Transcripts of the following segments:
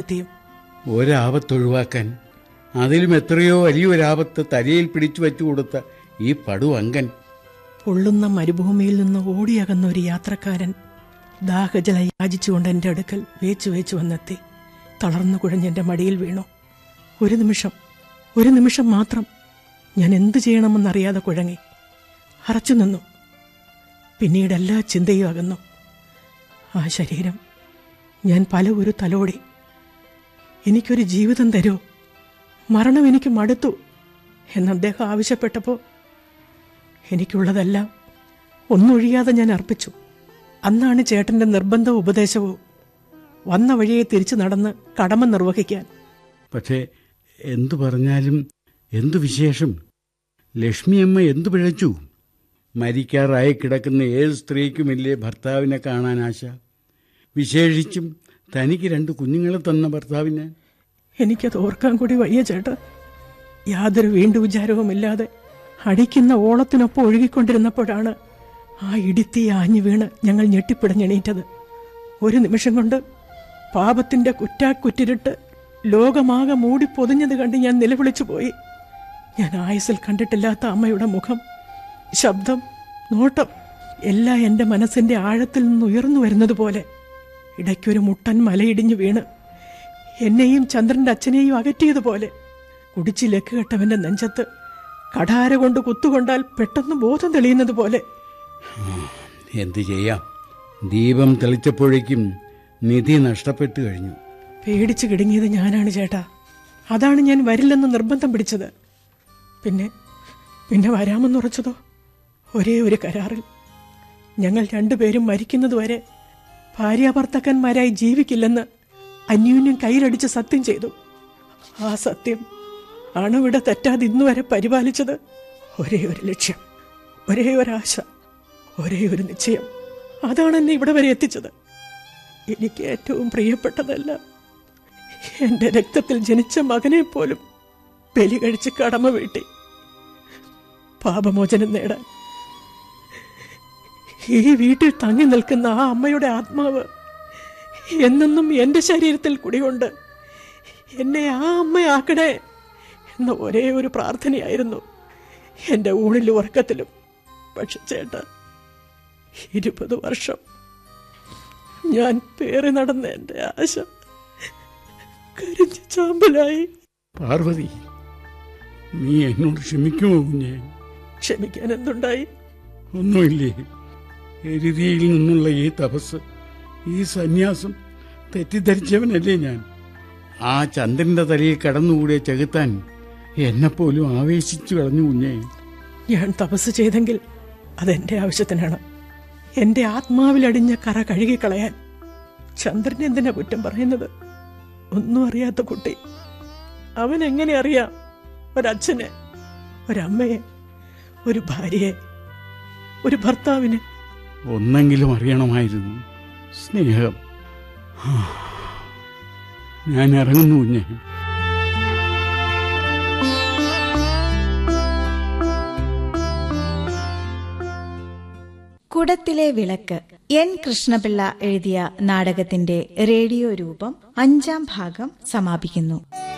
സത്യം ഒരാപത്തൊഴിവാക്കാൻ അതിലും എത്രയോ വലിയൊരാപത്ത് തലയിൽ പിടിച്ചു വെച്ചു കൊടുത്ത ഈ പടുവങ്കൻ പൊള്ളുന്ന മരുഭൂമിയിൽ നിന്ന് ഓടിയകന്ന ഒരു യാത്രക്കാരൻ ദാഹജല യാചിച്ചുകൊണ്ട് എൻ്റെ അടുക്കൽ വേച്ചു വേച്ചു വന്നെത്തി തളർന്നു കുഴഞ്ഞെൻ്റെ മടിയിൽ വീണു ഒരു നിമിഷം ഒരു നിമിഷം മാത്രം ഞാൻ എന്തു ചെയ്യണമെന്നറിയാതെ കുഴങ്ങി അറച്ചു നിന്നു പിന്നീട് എല്ലാ ചിന്തയും അകന്നു ആ ശരീരം ഞാൻ പല ഒരു തലോടി എനിക്കൊരു ജീവിതം തരൂ മരണം എനിക്ക് മടുത്തു എന്ന് അദ്ദേഹം ആവശ്യപ്പെട്ടപ്പോൾ എനിക്കുള്ളതെല്ലാം ഒന്നൊഴിയാതെ ഞാൻ അർപ്പിച്ചു അന്നാണ് ചേട്ടന്റെ നിർബന്ധ ഉപദേശവും വന്ന വഴിയെ തിരിച്ചു നടന്ന് കടമ നിർവഹിക്കാൻ പക്ഷേ എന്തു പറഞ്ഞാലും എന്തു വിശേഷം ലക്ഷ്മിയമ്മ എന്തു പിഴച്ചു മരിക്കാറായി കിടക്കുന്ന ഏത് സ്ത്രീക്കുമില്ലേ ഭർത്താവിനെ കാണാൻ ആശ വിശേഷിച്ചും തനിക്ക് രണ്ട് കുഞ്ഞുങ്ങളെ തന്ന ഭർത്താവിനെ എനിക്കത് ഓർക്കാൻ കൂടി വയ്യ ചേട്ടാ യാതൊരു വീണ്ടു വിചാരവുമില്ലാതെ അടിക്കുന്ന ഓളത്തിനൊപ്പം ഒഴുകിക്കൊണ്ടിരുന്നപ്പോഴാണ് ആ ഇടിത്തി ആഞ്ഞു വീണ് ഞങ്ങൾ ഞെട്ടിപ്പിടഞ്ഞെണീറ്റത് ഒരു നിമിഷം കൊണ്ട് പാപത്തിന്റെ കുറ്റാക്കുറ്റിരിട്ട് ലോകമാകെ മൂടി പൊതിഞ്ഞത് കണ്ട് ഞാൻ നിലവിളിച്ചു പോയി ഞാൻ ആയുസിൽ കണ്ടിട്ടില്ലാത്ത അമ്മയുടെ മുഖം ശബ്ദം നോട്ടം എല്ലാം എൻ്റെ മനസ്സിന്റെ ആഴത്തിൽ നിന്ന് ഉയർന്നു വരുന്നത് പോലെ ഇടയ്ക്കൊരു മുട്ടൻ മലയിടിഞ്ഞു വീണ് എന്നെയും ചന്ദ്രന്റെ അച്ഛനെയും അകറ്റിയതുപോലെ കുടിച്ച് ലക്ക് കെട്ടവന്റെ നെഞ്ചത്ത് കഠാര കൊണ്ട് കുത്തുകൊണ്ടാൽ പെട്ടെന്ന് ബോധം തെളിയുന്നത് പോലെ എന്തു ചെയ്യാം ദീപം തെളിച്ചപ്പോഴേക്കും നിധി നഷ്ടപ്പെട്ടു കഴിഞ്ഞു പേടിച്ച് കിടുങ്ങിയത് ഞാനാണ് ചേട്ടാ അതാണ് ഞാൻ വരില്ലെന്ന് നിർബന്ധം പിടിച്ചത് പിന്നെ പിന്നെ വരാമെന്നുറച്ചതോ ഒരേ ഒരു കരാറിൽ ഞങ്ങൾ രണ്ടുപേരും മരിക്കുന്നതുവരെ ഭാര്യാഭർത്തക്കന്മാരായി ജീവിക്കില്ലെന്ന് അന്യോന്യം കയ്യിലടിച്ച് സത്യം ചെയ്തു ആ സത്യം അണുവിടെ തെറ്റാതെ ഇന്നുവരെ പരിപാലിച്ചത് ഒരേ ഒരു ലക്ഷ്യം ഒരേ ഒരാശ ഒരേ ഒരു നിശ്ചയം അതാണ് എന്നെ ഇവിടെ വരെ എത്തിച്ചത് എനിക്ക് ഏറ്റവും പ്രിയപ്പെട്ടതല്ല എന്റെ രക്തത്തിൽ ജനിച്ച മകനെ പോലും ബലി കഴിച്ച് കടമ വീട്ടി പാപമോചനം നേടാൻ ഈ വീട്ടിൽ തങ്ങി നിൽക്കുന്ന ആ അമ്മയുടെ ആത്മാവ് എന്നെന്നും എന്റെ ശരീരത്തിൽ കുടികൊണ്ട് എന്നെ ആ അമ്മയാക്കണേ എന്ന ഒരേ ഒരു പ്രാർത്ഥനയായിരുന്നു എന്റെ ഊണിലും ഉറക്കത്തിലും പക്ഷെ ചേട്ടാ ഇരുപത് വർഷം ഞാൻ പേറി നടന്ന എന്റെ ആശ കരിഞ്ഞ ചാമ്പലായി പാർവതി നീ എന്നോട് ക്ഷമിക്കുമോ കുഞ്ഞേ ക്ഷമിക്കാൻ എന്തുണ്ടായി ഒന്നുമില്ലേ എരുതിയിൽ നിന്നുള്ള ഈ തപസ് ഈ സന്യാസം തെറ്റിദ്ധരിച്ചവനല്ലേ ഞാൻ ആ ചന്ദ്രന്റെ തലയിൽ കടന്നുകൂടിയ ചെകുത്താൻ എന്നെപ്പോലും ആവേശിച്ചു കളഞ്ഞു കുഞ്ഞേ ഞാൻ തപസ് ചെയ്തെങ്കിൽ അതെന്റെ ആവശ്യത്തിനാണ് എന്റെ ആത്മാവിലടിഞ്ഞ കറ കഴുകിക്കളയാൻ ചന്ദ്രൻ എന്തിനാ കുറ്റം പറയുന്നത് ഒന്നും അറിയാത്ത കുട്ടി അവൻ എങ്ങനെ അറിയാം ഒരച്ഛനെ ഒരമ്മയെ ഒരു ഭാര്യയെ ഒരു ഭർത്താവിനെ ഒന്നെങ്കിലും അറിയണമായിരുന്നു സ്നേഹം ഹാ. ഞാൻ ഇറങ്ങുന്നു കുഞ്ഞേ കുടത്തിലെ വിളക്ക് എൻ കൃഷ്ണപിള്ള എഴുതിയ നാടകത്തിന്റെ റേഡിയോ രൂപം അഞ്ചാം ഭാഗം സമാപിക്കുന്നു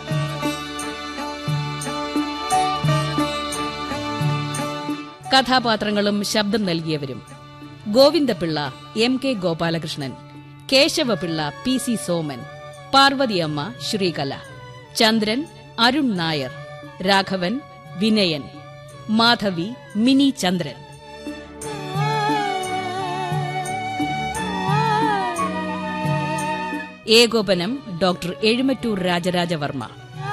കഥാപാത്രങ്ങളും ശബ്ദം നൽകിയവരും Govindapillai M K Gopalakrishnan Keshavapillai P C Soman Parvathiyamma Sreekala Chandran Arun Nair Raghavan Vinayan Madhavi Mini Chandran ഏകോപനം ഡോക്ടർ എഴുമറ്റൂർ രാജരാജവർമ്മ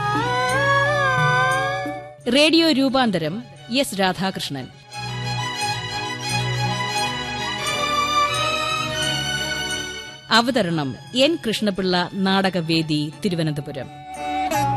റേഡിയോ രൂപാന്തരം എസ് രാധാകൃഷ്ണൻ അവതരണം എൻ കൃഷ്ണപിള്ള നാടകവേദി തിരുവനന്തപുരം